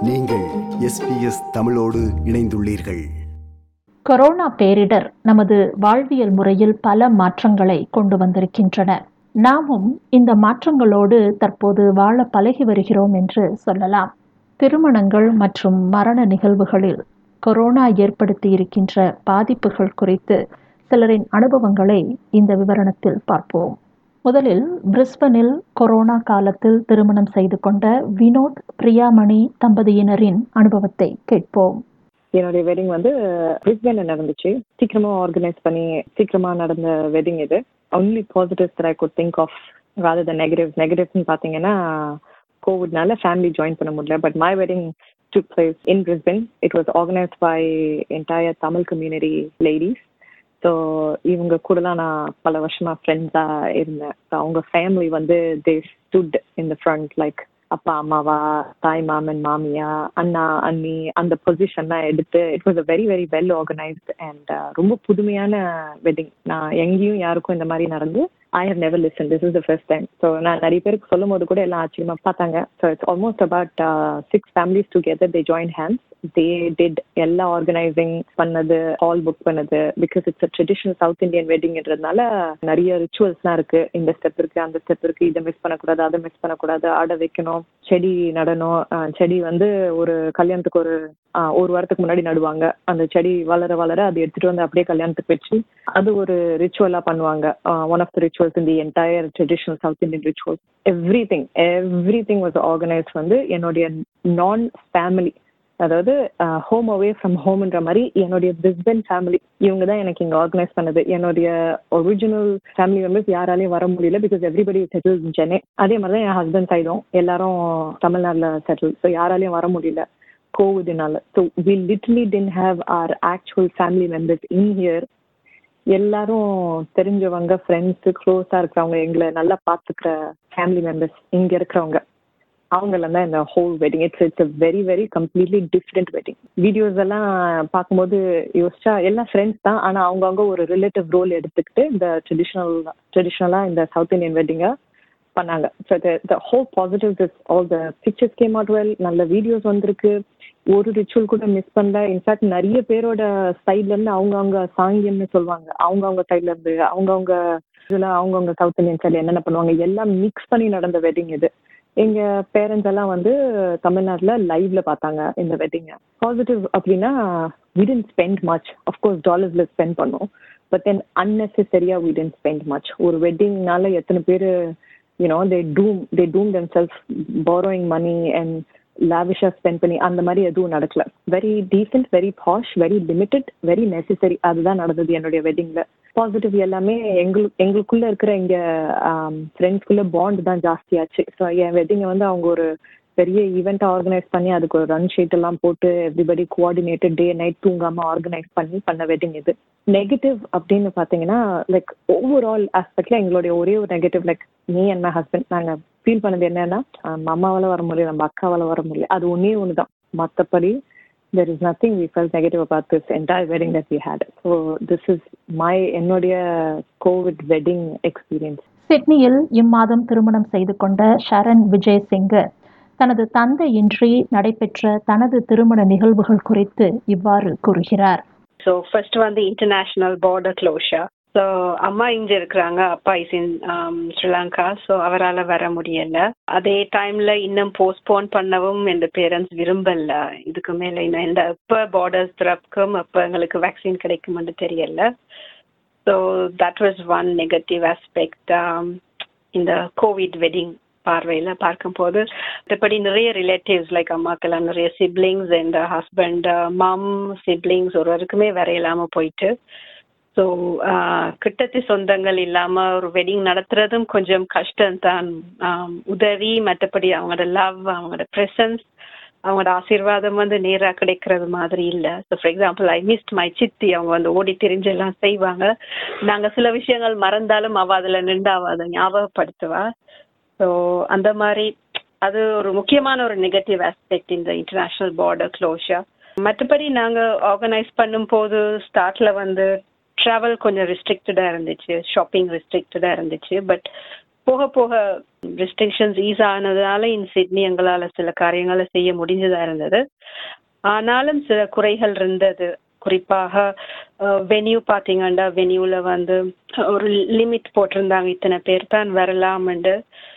நீங்கள் எஸ்பிஎஸ் தமிழோடு இணைந்துள்ளீர்கள் கொரோனா பேரிடர் நமது வாழ்வியல் முறையில் பல மாற்றங்களை கொண்டு வந்திருக்கின்றன நாமும் இந்த மாற்றங்களோடு தற்போது வாழ பழகி வருகிறோம் என்று சொல்லலாம் திருமணங்கள் மற்றும் மரண நிகழ்வுகளில் கொரோனா ஏற்படுத்தி இருக்கின்ற பாதிப்புகள் குறித்து சிலரின் அனுபவங்களை இந்த விவரணத்தில் பார்ப்போம் முதலில் பிரிஸ்பனில் கொரோனா காலத்தில் திருமணம் செய்து கொண்ட வினோத் பிரியாமணி தம்பதியினரின் அனுபவத்தை கேட்போம் என்னுடைய வெட்டிங் வந்து பிரிஸ்பேன்ல நடந்துச்சு சீக்கிரமா ஆர்கனைஸ் பண்ணி சீக்கிரமா நடந்த வெட்டிங் இது only positives I could think of rather the negative நெகட்டிவ்ஸ்னு பார்த்தீங்கன்னா கோவிட்னால ஃபேமிலி ஜாயின் பண்ண முடியல but my wedding took place in Brisbane. It was organized by entire Tamil community ladies. So இவங்க கூடலாம் நான் பல வருஷமா ஃப்ரெண்ட்ஸா இருந்தேன் So அவங்க ஃபேமிலி வந்து they stood in the front like அப்பா அம்மாவா தாய் மாமன் மாமியா அண்ணா அண்ணி அந்த பொசிஷன்லாம் எடுத்து it was a very very well organised and ரொம்ப புதுமையான வெட்டிங் நான் எங்கேயும் யாருக்கும் இந்த மாதிரி நடந்து I have never listen this is the first time so நான் நிறைய பேருக்கு சொல்லும் போது கூட எல்லாம் ஆச்சரியமா பார்த்தாங்க so it's almost about six families together they join hands they did எல்லா ஆர்கனைசிங் பண்ணது ஹால் புக் பண்ணது because it's a traditional South Indian வெட்டிங்ன்றதுனால நிறைய ரிச்சுவல்ஸ்லாம் இருக்கு இந்த ஸ்டெப் இருக்கு அந்த ஸ்டெப் இருக்கு இதை மிஸ் பண்ணக்கூடாது அதை மிஸ் பண்ணக்கூடாது ஆட வைக்கணும் செடி நடணும் அஹ் செடி வந்து ஒரு கல்யாணத்துக்கு ஒரு அஹ் ஒரு வாரத்துக்கு முன்னாடி நடுவாங்க அந்த செடி வளர வளர அது எடுத்துட்டு வந்து அப்படியே கல்யாணத்துக்கு வச்சு அது ஒரு ரிச்சுவலா பண்ணுவாங்க one of the rituals in the entire traditional South Indian rituals everything everything was organise வந்து என்னுடைய நான் ஃபேமிலி அதாவது ஹோம் அவே ஃப்ரம் ஹோம்ன்ற மாதிரி என்னுடைய பிஸ்பன் ஃபேமிலி இவங்க தான் எனக்கு இங்கே ஆர்கனைஸ் பண்ணது என்னுடைய ஒரிஜினல் ஃபேமிலி மெம்பர்ஸ் யாராலையும் வர முடியல பிகாஸ் எவ்ரிபடி செட்டில் சென்னை அதே மாதிரி தான் என் ஹஸ்பண்ட் சைடும் எல்லாரும் தமிழ்நாட்டில் செட்டில் ஸோ யாராலையும் வர முடியல கோவிட்னால so we literally didn't have our actual family members in here எல்லாரும் தெரிஞ்சவங்க ஃப்ரெண்ட்ஸு க்ளோஸாக இருக்கிறவங்க எங்களை நல்லா பார்த்துக்கிற ஃபேமிலி மெம்பர்ஸ் இங்கே இருக்கிறவங்க அவங்கள தான் இந்த whole wedding it's it's a very very completely different wedding videos எல்லாம் பார்க்கும்போது யோசிச்சா எல்லாம் ஃப்ரெண்ட்ஸ் தான் ஆனால் அவங்கவுங்க ஒரு ரிலேட்டிவ் ரோல் எடுத்துக்கிட்டு இந்த ட்ரெடிஷ்னல் ட்ரெடிஷ்னலாக இந்த சவுத் இந்தியன் வெட்டிங்கை பண்ணாங்க so the whole positive this all the pictures came out well நல்ல வீடியோஸ் வந்திருக்கு ஒரு ரிச்சுவல் கூட மிஸ் பண்ணல இன்ஃபேக்ட் நிறைய பேரோட சைட்ல இருந்து அவங்கவுங்க சாங்கியம்னு சொல்லுவாங்க அவங்கவுங்க சைட்ல இருந்து அவங்கவுங்க இதுல அவங்கவுங்க சவுத் இந்தியன் சைட்ல என்னென்ன பண்ணுவாங்க எல்லாம் மிக்ஸ் பண்ணி நடந்த வெட்டிங் இது எங்க பேரண்ட்ஸ் எல்லாம் வந்து தமிழ்நாட்டுல லைவ்ல பார்த்தாங்க இந்த வெட்டிங்க பாசிட்டிவ் அப்படின்னா we didn't spend much of course டாலர்ஸ்ல ஸ்பெண்ட் பண்ணோம் but then unnecessarily we didn't spend much ஒரு வெட்டிங்னால எத்தனை பேர் you know they doom they doom them self borrowing money and lavishly spend பண்ணி அந்த மாதிரி எதுவும் நடக்கல very decent very posh very limited very necessary அதுதான் நடந்தது என்னுடைய வெட்டிங்ல பாசிட்டிவ் எல்லாமே எங்களுக்கு எங்களுக்குள்ள இருக்கிற இங்க ஃப்ரெண்ட்ஸ்குள்ள பாண்ட் தான் ஜாஸ்தியாச்சு ஸோ என் வெட்டிங்கை வந்து அவங்க ஒரு பெரிய ஈவெண்ட் ஆர்கனைஸ் பண்ணி அதுக்கு ஒரு ரன் ஷீட் எல்லாம் போட்டு எவ்ரிபடி கோஆர்டினேட்டட் டே நைட் தூங்காம ஆர்கனைஸ் பண்ணி பண்ண வெட்டிங் இது நெகட்டிவ் அப்படின்னு பாத்தீங்கன்னா லைக் ஓவரால் ஆஸ்பெக்ட்ல எங்களுடைய ஒரே ஒரு negative like me and my husband நாங்க ஃபீல் பண்ணது என்னன்னா நம்ம அம்மாவால வர முடியல நம்ம அக்காவால வர முடியல அது ஒன்னே ஒன்று தான் மற்றபடி there is nothing we felt negative about this entire wedding that we had so this is my என்னுடைய கோவிட் வெட்டிங் எக்ஸ்பீரியன்ஸ் சிட்னியில் இம்மாதம் திருமணம் செய்து கொண்ட ஷரண் விஜய் சிங்கர் தனது தந்தையின்றி நடைபெற்ற தனது திருமண நிகழ்வுகள் குறித்து இவ்வாறு கூறுகிறார் ஸோ ஃபர்ஸ்ட் வந்து இன்டர்நேஷ்னல் பார்டர் க்ளோஷர் ஸோ அம்மா இங்கே இருக்கிறாங்க அப்பா இஸ் இன் ஸ்ரீலங்கா ஸோ அவரால் வர முடியல அதே டைம்ல இன்னும் போஸ்ட்போன் பண்ணவும் எந்த பேரண்ட்ஸ் விரும்பல இதுக்கு மேலே இன்னும் எந்த எப்போ பார்டர்ஸ் திறக்கும் அப்போ எங்களுக்கு வேக்சின் கிடைக்கும்னு தெரியல so that was one negative aspect இந்த கோவிட் வெட்டிங் பார்வையில் பார்க்கும்போது மற்றபடி நிறைய ரிலேட்டிவ்ஸ் லைக் அம்மாக்கெல்லாம் நிறைய siblings and husband mum siblings ஒருவருக்குமே வர இல்லாமல் போயிட்டு ஸோ கிட்டத்து சொந்தங்கள் இல்லாமல் ஒரு வெட்டிங் நடத்துறதும் கொஞ்சம் கஷ்டம்தான் உதவி மற்றபடி அவங்களோட லவ் அவங்களோட ப்ரெசன்ஸ் அவங்களோட ஆசீர்வாதம் வந்து நேராக கிடைக்கிறது மாதிரி இல்லை so for example I missed my சித்தி அவங்க வந்து ஓடி தெரிஞ்செல்லாம் செய்வாங்க நாங்கள் சில விஷயங்கள் மறந்தாலும் அவள் அதில் நின்று அவள் அதை ஞாபகப்படுத்துவா ஸோ அந்த மாதிரி அது ஒரு முக்கியமான ஒரு நெகட்டிவ் ஆஸ்பெக்ட் இந்த இன்டர்நேஷ்னல் பார்டர் க்ளோஷர் மற்றபடி நாங்கள் ஆர்கனைஸ் பண்ணும்போது ஸ்டார்ட்ல வந்து ட்ராவல் கொஞ்சம் ரெஸ்ட்ரிக்டடாக இருந்துச்சு ஷாப்பிங் ரெஸ்ட்ரிக்டடாக இருந்துச்சு பட் போக போக ரெஸ்ட்ரிக்ஷன்ஸ் ஈஸ் ஆனதுனால இன் சிட்னி எங்களால் சில காரியங்களை செய்ய முடிஞ்சதா இருந்தது ஆனாலும் சில குறைகள் இருந்தது குறிப்பாக வென்யூ பார்த்தீங்கன்னா வென்யூவில் வந்து ஒரு லிமிட் போட்டிருந்தாங்க இத்தனை பேர் தான் வரலாம்ண்டு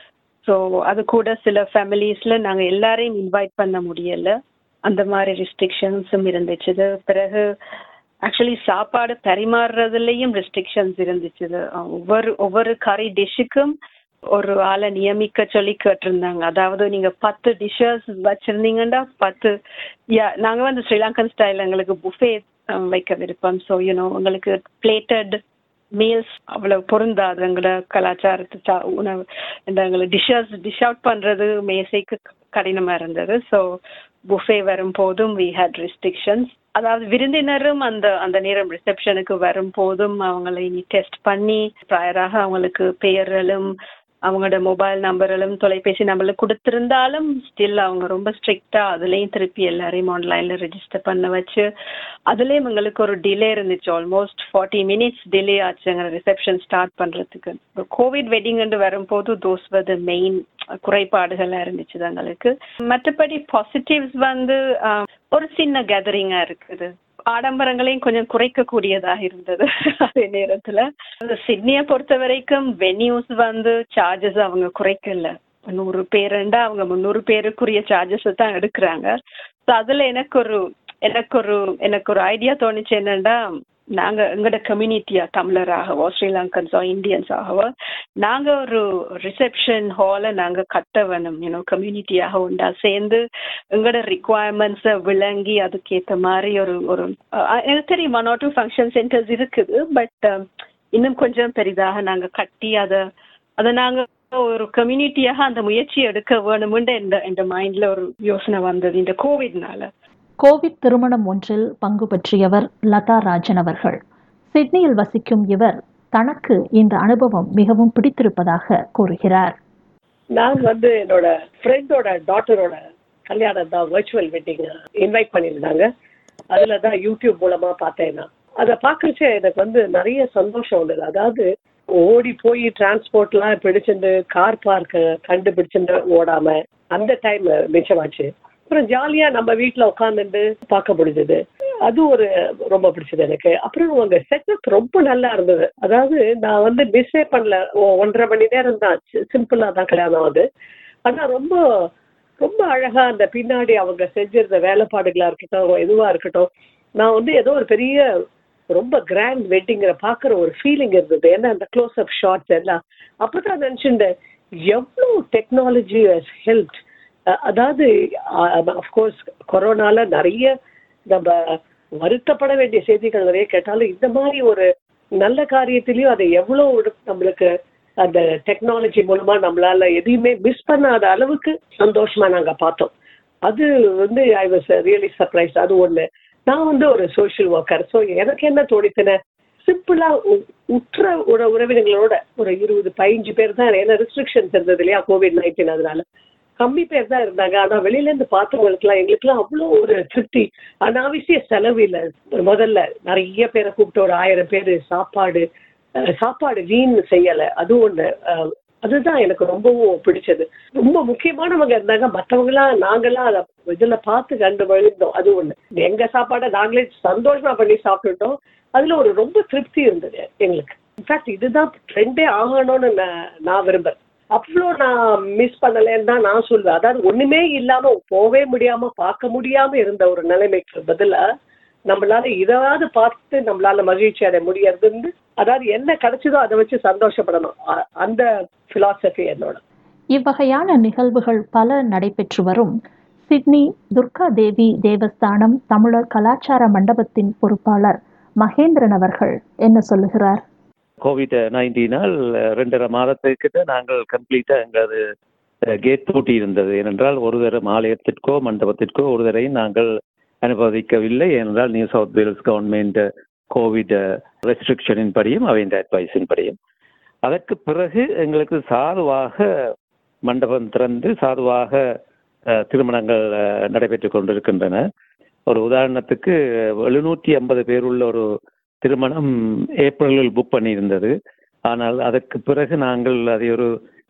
ஸோ அது கூட சில ஃபேமிலிஸில் நாங்கள் எல்லாரையும் இன்வைட் பண்ண முடியலை அந்த மாதிரி ரெஸ்ட்ரிக்ஷன்ஸும் இருந்துச்சு பிறகு ஆக்சுவலி சாப்பாடு பரிமாறுறதுலேயும் ரெஸ்ட்ரிக்ஷன்ஸ் இருந்துச்சு ஒவ்வொரு ஒவ்வொரு கறி டிஷ்ஷுக்கும் ஒரு ஆளை நியமிக்க சொல்லி கேட்டிருந்தாங்க அதாவது நீங்க பத்து டிஷ்ஷஸ் வச்சிருந்தீங்கன்னா பத்து யா நாங்க வந்து ஸ்ரீலங்கன் ஸ்டைல் எங்களுக்கு புஃபே வைக்க விருப்பம் ஸோ யூனோ உங்களுக்கு பிளேட்டட் மீல்ஸ் அவ்வளவு பொருந்தாது எங்களோட கலாச்சாரத்து சா- உணவு இந்த எங்களை டிஷ்ஷஸ் டிஷ் அவுட் பண்றது மேசைக்கு கடினமா இருந்தது ஸோ புஃபே வரும்போதும் வி ஹேட் ரெஸ்ட்ரிக்ஷன்ஸ் அதாவது விருந்தினரும் அந்த அந்த நேரம் ரிசப்ஷனுக்கு வரும்போதும் அவங்களை இனி டெஸ்ட் பண்ணி ப்ராயராக அவங்களுக்கு பெயர்களும் அவங்களோட மொபைல் நம்பர்களும் தொலைபேசி நம்பர்களும் கொடுத்திருந்தாலும் ஸ்டில் அவங்க ரொம்ப ஸ்ட்ரிக்டா அதுலயும் திருப்பி எல்லாரையும் ஆன்லைன்ல ரெஜிஸ்டர் பண்ண வச்சு அதுலயும் எங்களுக்கு ஒரு டிலே இருந்துச்சு ஆல்மோஸ்ட் ஃபார்ட்டி மினிட்ஸ் டிலே ஆச்சு எங்க ரிசப்ஷன் ஸ்டார்ட் பண்றதுக்கு கோவிட் வெட்டிங் வரும்போது தோஸ் வர் த மெயின் குறைபாடுகளா இருந்துச்சு எங்களுக்கு மற்றபடி பாசிட்டிவ்ஸ் வந்து ஆஹ், ஒரு சின்ன கேதரிங்கா இருக்குது ஆடம்பரங்களையும் கொஞ்சம் குறைக்கக்கூடியதாக இருந்தது அதே நேரத்துல அந்த சிட்னியை பொறுத்த வரைக்கும் வென்யூஸ் வந்து சார்ஜஸ் அவங்க குறைக்கல நூறு பேருண்டா அவங்க முந்நூறு பேருக்குரிய சார்ஜஸ் தான் எடுக்கிறாங்க ஸோ அதுல எனக்கு ஒரு எனக்கு ஒரு எனக்கு ஒரு ஐடியா தோணுச்சு என்னன்னா நாங்க எங்களோட கம்யூனிட்டியா தமிழராகவோ ஸ்ரீலங்கன்ஸோ இந்தியன்ஸாகவோ நாங்க ஒரு ரிசப்ஷன் ஹாலை நாங்க கட்ட வேணும் யூனோ கம்யூனிட்டியாக உண்டா சேர்ந்து எங்களோட ரிக்குவயர்மெண்ட்ஸை விளங்கி அதுக்கேற்ற மாதிரி ஒரு ஒரு அஹ், எனக்கு தெரியும் one or two function centres இருக்குது பட் இன்னும் கொஞ்சம் பெரிதாக நாங்க கட்டி அதை அதை நாங்க ஒரு கம்யூனிட்டியாக அந்த முயற்சி எடுக்க வேணும்னு இந்த இந்த மைண்ட்ல ஒரு யோசனை வந்தது இந்த கோவிட்னால கோவிட் திருமணம் ஒன்றில் பங்கு பற்றியவர் லதா ராஜன் அவர்கள் சிட்னியில் வசிக்கும் இவர் தனக்கு இந்த அனுபவம் மிகவும் பிடித்திருப்பதாக கூறுகிறார் நான் வந்து என்னோட ஃப்ரெண்டோட டாட்டரோட கல்யாணம் தான் வர்ச்சுவல் வெட்டிங் இன்வைட் பண்ணியிருந்தாங்க அதுல தான் யூடியூப் மூலமா பார்த்தேன் நான் அதை பார்க்கறச்ச எனக்கு வந்து நிறைய சந்தோஷம் வந்தது அதாவது ஓடி போய் டிரான்ஸ்போர்ட்லாம் பிடிச்சிட்டு கார் பார்க்க கண்டுபிடிச்சிட்டு ஓடாம அந்த டைம் மிச்சமாச்சு அப்புறம் ஜாலியா நம்ம வீட்ல உட்காந்துட்டு பார்க்க முடிஞ்சது அது ஒரு ரொம்ப பிடிச்சது எனக்கு அப்புறம் உங்க செட்டப் ரொம்ப நல்லா இருந்தது அதாவது நான் வந்து மிஸ்ஸே பண்ணல ஒ- ஒன்றரை மணி நேரம் தான் சிம்பிளா தான் கல்யாணம் அது ஆனா ரொம்ப ரொம்ப அழகா அந்த பின்னாடி அவங்க செஞ்சிருந்த வேலைப்பாடுகளா இருக்கட்டும் எதுவா இருக்கட்டும் நான் வந்து ஏதோ ஒரு பெரிய ரொம்ப கிராண்ட் வெட்டிங்கிற பாக்குற ஒரு ஃபீலிங் இருந்தது ஏன்னா அந்த க்ளோஸ் அப் ஷார்ட்ஸ் எல்லாம் அப்பதான் நினைச்சுட்டேன் எவ்வளவு டெக்னாலஜி ஹெல்ப் அதாவது அஃப்கோர்ஸ் கொரோனால நிறைய நம்ம வருத்தப்பட வேண்டிய செய்திகள் நிறைய கேட்டாலும் இந்த மாதிரி ஒரு நல்ல காரியத்திலயும் அதை எவ்வளவு ஒரு நம்மளுக்கு அந்த டெக்னாலஜி மூலமா நம்மளால எதையுமே மிஸ் பண்ணாத அளவுக்கு சந்தோஷமா நாங்க பார்த்தோம் அது வந்து ஐ வாஸ் ரியலி சர்ப்ரைஸ் அது ஒண்ணு நான் வந்து ஒரு சோஷியல் ஒர்க்கர் ஸோ எனக்கு என்ன தோணித்தன சிம்பிளா உற்ற ஒரு உறவினர்களோட ஒரு இருபது பதினஞ்சு பேர் தான் ஏன்னா ரெஸ்ட்ரிக்ஷன்ஸ் இருந்தது இல்லையா கோவிட் நைன்டீன் அதனால கம்மி பேர் தான் இருந்தாங்க ஆனா வெளியில இருந்து பார்த்தவங்களுக்குலாம் எங்களுக்குலாம் அவ்வளோ ஒரு திருப்தி அனாவசிய செலவு இல்லை முதல்ல நிறைய பேரை கூப்பிட்டு ஒரு ஆயிரம் பேர் சாப்பாடு அஹ், சாப்பாடு வீண் செய்யல அது ஒண்ணு அஹ், அதுதான் எனக்கு ரொம்பவும் பிடிச்சது ரொம்ப முக்கியமானவங்க இருந்தாங்க மற்றவங்களாம் நாங்கெல்லாம் அதை இதுல பார்த்து கண்டு வழிந்தோம் அது ஒண்ணு எங்க சாப்பாடை நாங்களே சந்தோஷமா பண்ணி சாப்பிட்டுட்டோம் அதுல ஒரு ரொம்ப திருப்தி இருந்தது எங்களுக்கு இன்ஃபேக்ட் இதுதான் ட்ரெண்டே ஆகணும்னு நான் நான் விரும்புறேன் அவ்வளோ நான் மிஸ் பண்ணலைன்னு தான் நான் சொல்லுவேன் அதாவது ஒண்ணுமே இல்லாம போவே முடியாம பார்க்க முடியாம இருந்த ஒரு நிலைமைக்கு பதிலா நம்மளால இதாவது பார்த்து நம்மளால மகிழ்ச்சி அடைய முடியறதுன்னு அதாவது என்ன கிடைச்சதோ அதை வச்சு சந்தோஷப்படணும் அ- அந்த பிலாசபி என்னோட இவ்வகையான நிகழ்வுகள் பல நடைபெற்று வரும் சிட்னி துர்கா தேவி தேவஸ்தானம் தமிழர் கலாச்சார மண்டபத்தின் பொறுப்பாளர் மகேந்திரன் அவர்கள் என்ன சொல்லுகிறார் கோவிட் நைன்டீனால் ரெண்டரை மாதத்துக்கிட்ட நாங்கள் கம்ப்ளீட்டாக எங்களது கேட் பூட்டி இருந்தது ஏனென்றால் ஒரு தரம் ஆலயத்திற்கோ மண்டபத்திற்கோ ஒரு தரையும் நாங்கள் அனுமதிக்கவில்லை ஏனென்றால் New South Wales government covid ரெஸ்ட்ரிக்ஷனின் படியும் அவையின் அட்வைஸின் படியும் அதற்கு பிறகு எங்களுக்கு சாதுவாக மண்டபம் திறந்து சாதுவாக அஹ், திருமணங்கள் அஹ், நடைபெற்றுக் கொண்டிருக்கின்றன ஒரு உதாரணத்துக்கு எழுநூற்றி ஐம்பது பேர் உள்ள ஒரு திருமணம் ஏப்ரலில் புக் பண்ணியிருந்தது ஆனால் அதற்கு பிறகு நாங்கள் அதை ஒரு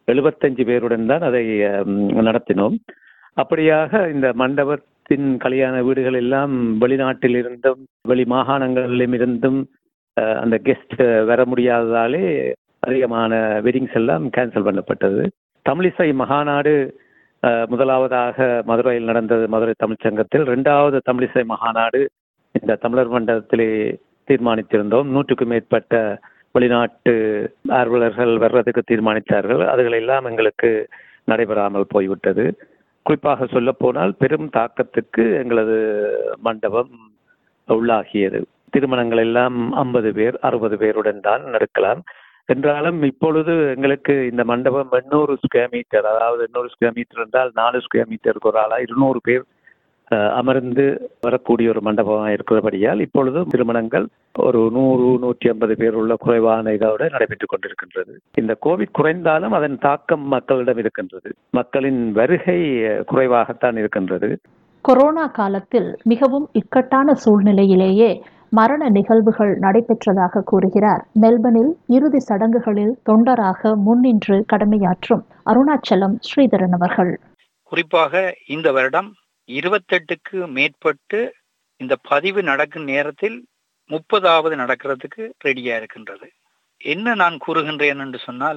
எழுபத்தஞ்சு பேருடன் தான் அதை ம், நடத்தினோம் அப்படியாக இந்த மண்டபத்தின் கல்யாண வீடுகள் எல்லாம் வெளிநாட்டில் இருந்தும் வெளி மாகாணங்களிலும் இருந்தும் அஹ், அந்த கெஸ்ட் வர முடியாததாலே அதிகமான வெட்டிங்ஸ் எல்லாம் கேன்சல் பண்ணப்பட்டது தமிழிசை மகாநாடு அஹ், முதலாவதாக மதுரையில் நடந்தது மதுரை தமிழ்ச் சங்கத்தில் இரண்டாவது தமிழிசை மகாநாடு இந்த தமிழர் மண்டலத்திலே தீர்மானித்திருந்தோம் நூற்றுக்கும் மேற்பட்ட வெளிநாட்டு ஆர்வலர்கள் வர்றதுக்கு தீர்மானித்தார்கள் அதுகளெல்லாம் எங்களுக்கு நடைபெறாமல் போய்விட்டது குறிப்பாக சொல்ல போனால் பெரும் தாக்கத்துக்கு எங்களது மண்டபம் உள்ளாகியது திருமணங்கள் எல்லாம் ஐம்பது பேர் அறுபது பேருடன் தான் நடக்கலாம் என்றாலும் இப்பொழுது எங்களுக்கு இந்த மண்டபம் எண்ணூறு ஸ்கொயர் மீட்டர் அதாவது எண்ணூறு ஸ்கொயர் மீட்டர் என்றால் நாலு ஸ்கொயர் மீட்டருக்கு ஒரு ஆளா இருநூறு பேர் அஹ், அமர்ந்து வரக்கூடிய ஒரு மண்டபமாக இருக்கிறபடியால் இப்பொழுது திருமணங்கள் ஒரு நூறு நூற்றி ஐம்பது பேர் உள்ள குறைவான இதோட நடைபெற்றுக் கொண்டிருக்கின்றது இந்த கோவிட் குறைந்தாலும் அதன் தாக்கம் மக்களிடம் இருக்கின்றது மக்களின் வருகை அஹ், குறைவாகத்தான் இருக்கின்றது கொரோனா காலத்தில் மிகவும் இக்கட்டான சூழ்நிலையிலேயே மரண நிகழ்வுகள் நடைபெற்றதாக கூறுகிறார் மெல்பனில் இறுதி சடங்குகளில் தொண்டராக முன்னின்று கடமையாற்றும் அருணாச்சலம் ஸ்ரீதரன் அவர்கள் குறிப்பாக இந்த வருடம் இருபத்தெட்டுக்கு மேற்பட்டு இந்த பதிவு நடக்கும் நேரத்தில் முப்பதாவது நடக்கிறதுக்கு ரெடியா இருக்கின்றது என்ன நான் கூறுகின்றேன் என்று சொன்னால்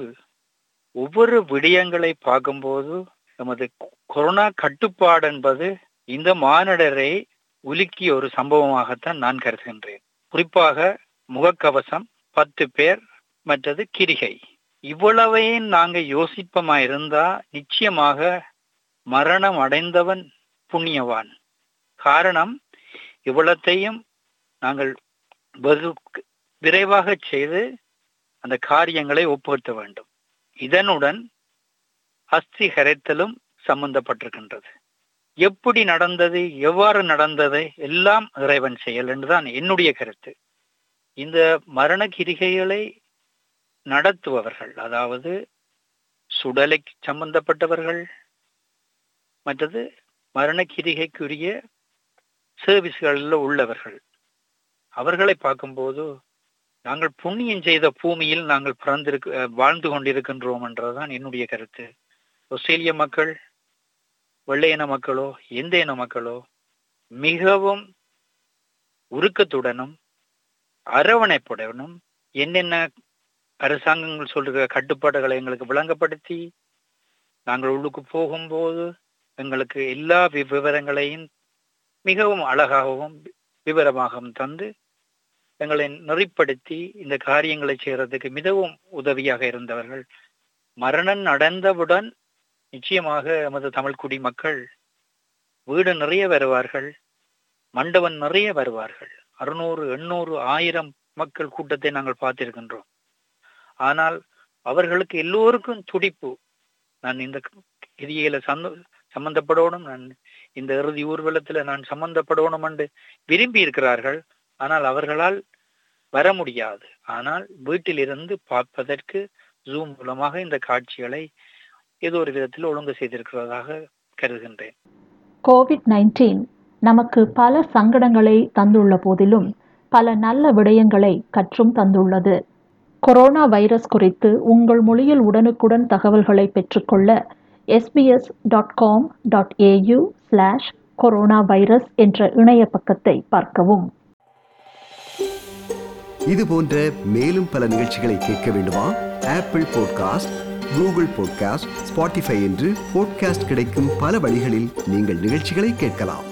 ஒவ்வொரு விடயங்களை பார்க்கும்போது நமது கொரோனா கட்டுப்பாடு என்பது இந்த மானிடரை உலுக்கிய ஒரு சம்பவமாகத்தான் நான் கருதுகின்றேன் குறிப்பாக முகக்கவசம் பத்து பேர் மற்றது கிரிகை இவ்வளவையும் நாங்க யோசிப்பமா இருந்தா நிச்சயமாக மரணம் அடைந்தவன் புண்ணியவான் காரணம் இவ்வளத்தையும் நாங்கள் வெகு விரைவாக செய்து அந்த காரியங்களை ஒப்புவித்த வேண்டும் இதனுடன் அஸ்தி கரைத்தலும் சம்பந்தப்பட்டிருக்கின்றது எப்படி நடந்தது எவ்வாறு நடந்தது எல்லாம் இறைவன் செயல் என்றுதான் என்னுடைய கருத்து இந்த மரண கிரிகைகளை நடத்துபவர்கள் அதாவது சுடலை சம்பந்தப்பட்டவர்கள் மற்றது மரண கிரிகைக்குரிய சர்வீஸ்களில் உள்ளவர்கள் அவர்களை பார்க்கும்போது நாங்கள் புண்ணியம் செய்த பூமியில் நாங்கள் பிறந்திருக்க அஹ் வாழ்ந்து கொண்டிருக்கின்றோம் என்றதுதான் என்னுடைய கருத்து ஆஸ்திரேலிய மக்கள் வெள்ளையின மக்களோ எந்த இன மக்களோ மிகவும் உருக்கத்துடனும் அரவணைப்புடனும் என்னென்ன அரசாங்கங்கள் சொல்ற கட்டுப்பாடுகளை எங்களுக்கு விளங்கப்படுத்தி நாங்கள் உள்ளுக்கு போகும்போது எங்களுக்கு எல்லா வி- விவரங்களையும் மிகவும் அழகாகவும் விவரமாகவும் தந்து எங்களை நெறிப்படுத்தி இந்த காரியங்களை செய்யறதுக்கு மிகவும் உதவியாக இருந்தவர்கள் மரணம் நடந்தவுடன் நிச்சயமாக எமது தமிழ் குடிமக்கள் வீடு நிறைய வருவார்கள் மண்டபம் நிறைய வருவார்கள் அறுநூறு எண்ணூறு ஆயிரம் மக்கள் கூட்டத்தை நாங்கள் பார்த்திருக்கின்றோம் ஆனால் அவர்களுக்கு எல்லோருக்கும் துடிப்பு நான் இந்த கிரியில சந்த சம்பந்தப்படணும் நான் இந்த இறுதி ஊர்வலத்துல நான் சம்பந்தப்படணும் என்று விரும்பி இருக்கிறார்கள் ஆனால் அவர்களால் வர முடியாது ஆனால் வீட்டிலிருந்து பார்ப்பதற்கு ஜூம் மூலமாக இந்த காட்சிகளை ஏதோ ஒரு விதத்தில் ஒழுங்கு செய்திருக்கிறதாக கருதுகின்றேன் கோவிட் நைன்டீன் நமக்கு பல சங்கடங்களை தந்துள்ள போதிலும் பல நல்ல விடயங்களை கற்றும் தந்துள்ளது கொரோனா வைரஸ் குறித்து உங்கள் மொழியில் உடனுக்குடன் தகவல்களை பெற்றுக்கொள்ள SBS dot com dot AU slash coronavirus என்ற இணைய பக்கத்தை பார்க்கவும் இது போன்ற மேலும் பல நிகழ்ச்சிகளை கேட்க வேண்டுமா Apple podcast Google podcast Spotify என்று பாட்காஸ்ட் கிடைக்கும் பல வழிகளில் நீங்கள் நிகழ்ச்சிகளை கேட்கலாம்